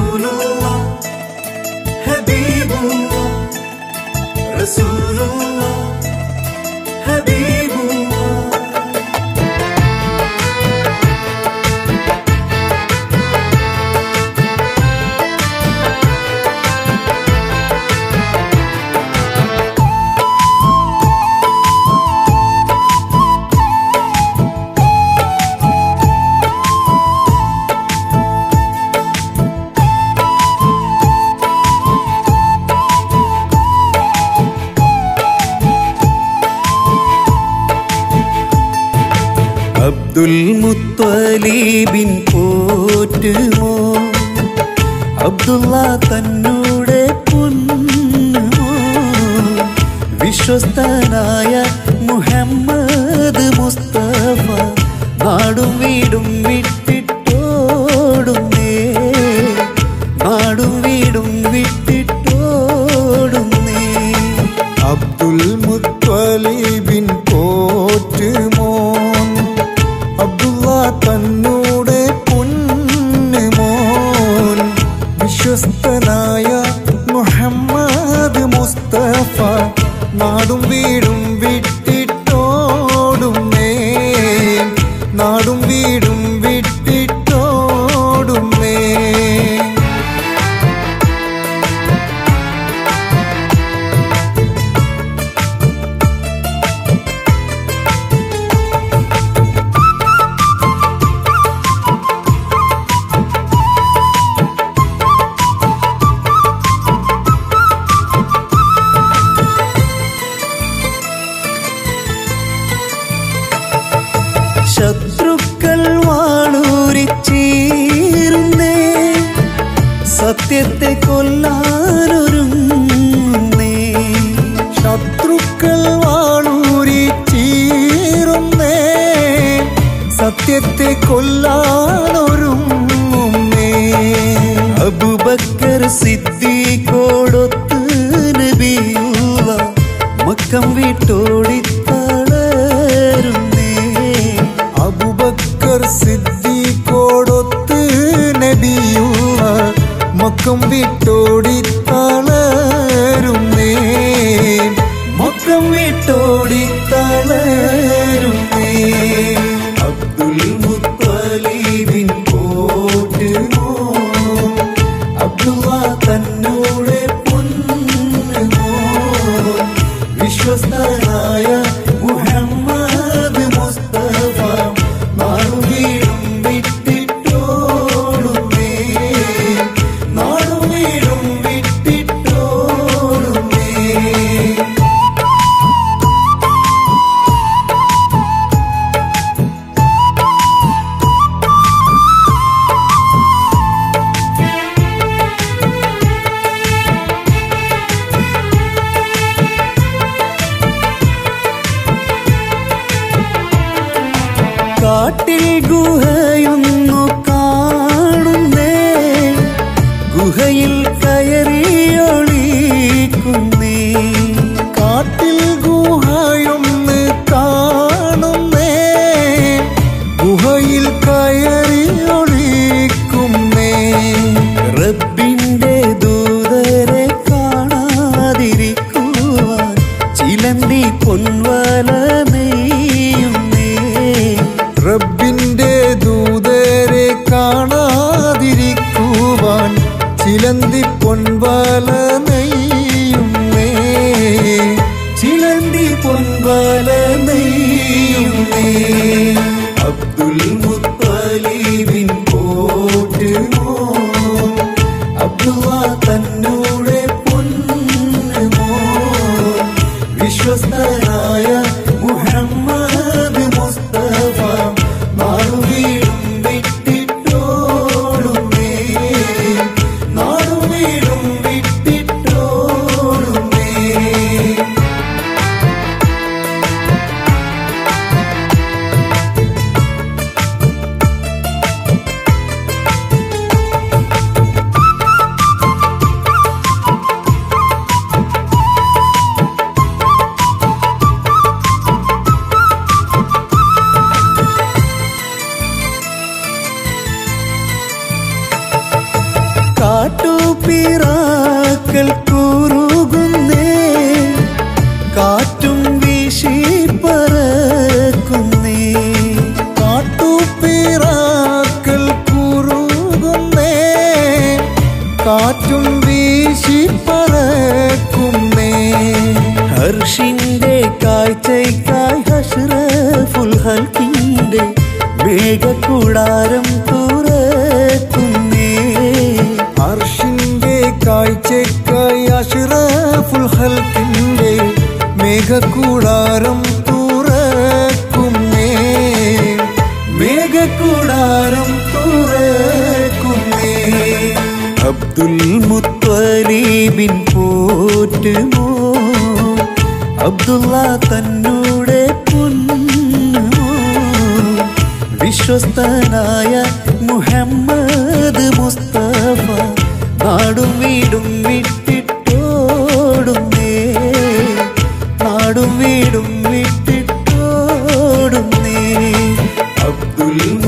റസൂലുള്ള ഹബീബുള്ള റസൂലുള്ള ഹബീബുള്ള അബ്ദുൽ മുത്തലീബിൻ പോറ്റുമോ അബ്ദുള്ള തന്നൂടെ പൊന്നുമോ വിശ്വസ്തനായ മുഹമ്മദ് മുസ്തഫ നാടും വീടും വിട്ടിട്ടോടുന്നേ നാടും വീടും വിട്ടിട്ടോടുന്നേ അബ്ദുൽ മുത്വലിബിൻ പോറ്റുമോൻ അബ്ദുള്ള തന്നൂടെ പൊന്നുമോൻ വിശ്വസ്തനായ മുഹമ്മദ് മുസ്തഫ നാടും വീടും വിട്ടിട്ടോടുന്നേ നാടും വീടും വിട്ടിട്ടോടുന്നേ ശത്രുക്കൾ വാളൂരിച്ചീരുന്നേ സത്യത്തെ കൊല്ലാനൊരുങ്ങുന്നേ ശത്രുക്കൾ വാളൂരി ചീറുന്നേ സത്യത്തെ കൊല്ലാനൊരുങ്ങുന്നേ അബുബക്കർ സിദ്ദീഖോടൊത്ത് നബിയുള്ള മക്കം വിട്ടോടി തളരുന്നേ അബുബക്കർ സിദ്ദീഖോടൊത്ത് നബിയുള്ള മക്കം വിട്ടോടി തളരുന്നേ മക്കം വിട്ടോടി തളരുന്നേ അബ്ദുൽ മുത്തലീബിൻ പോറ്റുമോ അബ്ദുള്ള തന്നോടെ പൊന്നുമോ വിശ്വസ്തനായ മുഹമ്മദ് മുസ്തഫ നാടുവീടും വിട്ടിട്ടോടുന്നേ നാടുവീടും വിട്ടിട്ടോടുന്നേ കാട്ടിൽ ഗുഹയൊന്നു കാണുന്നേ ഗുഹയിൽ കയറിയൊളിക്കുന്നേ കാട്ടിൽ ഗുഹയൊന്ന് കാണുന്നേ ഗുഹയിൽ കയറി ഒളിക്കുന്നേ റബ്ബിന്റെ ദൂതരെ കാണാതിരിക്കുവാൻ ചിലന്തി പൊൻവല നെയ്യുന്നേ റബ്ബിന്റെ ദൂതരെ കാണാതിരിക്കുവാൻ ചിലന്തി പൊൻവല നെയ്യുന്നേ ചിലന്തി പൊൻവല നെയ്യുന്നേ അബ്ദുൽ മുത്തലീബിൻ പോറ്റുമോ അബ്ദുള്ള തന്നൂടെ പൊന്നുമോ വിശ്വസ്തനായ മുഹമ്മദ് മുസ്തഫ നാടുവീടും വിട്ടിട്ടോടുന്നേ നാടുവീടും വിട്ടിട്ടോടുന്നേ കാട്ടുപീറാക്കൽ കൂറുകുന്നേ കാറ്റും വീശി പറക്കുന്നേ കാട്ടുപീറാക്കൽ കുറുകുന്നേ കാറ്റും വീശി പറക്കുന്നേ ഹർഷിന്റെ കാഴ്ചയ്ക്കായി ഹഷ്റഫുൽ ഹൽക്കിന്റെ മേഘകൂടാരം തുറക്കുന്നേ അർഷിന്റെ കാഴ്ചക്കായി അഷ്റഫുൽ ഹൽക്കിന്റെ മേഘക്കൂടാരം തുറക്കുന്നേ മേഘകൂടാരം തുറക്കുന്നേ അബ്ദുൽ മുത്വലീബിൻ പോറ്റുമോ അബ്ദുള്ള തന്നൂടെ പൊന്നുമോ വിശ്വസ്തനായ മുഹമ്മദ് മുസ്തഫ നാടും വീടും വിട്ടിട്ടോടുന്നേ നാടും വീടും വിട്ടിട്ടോടുന്നേ അബ്ദുൽ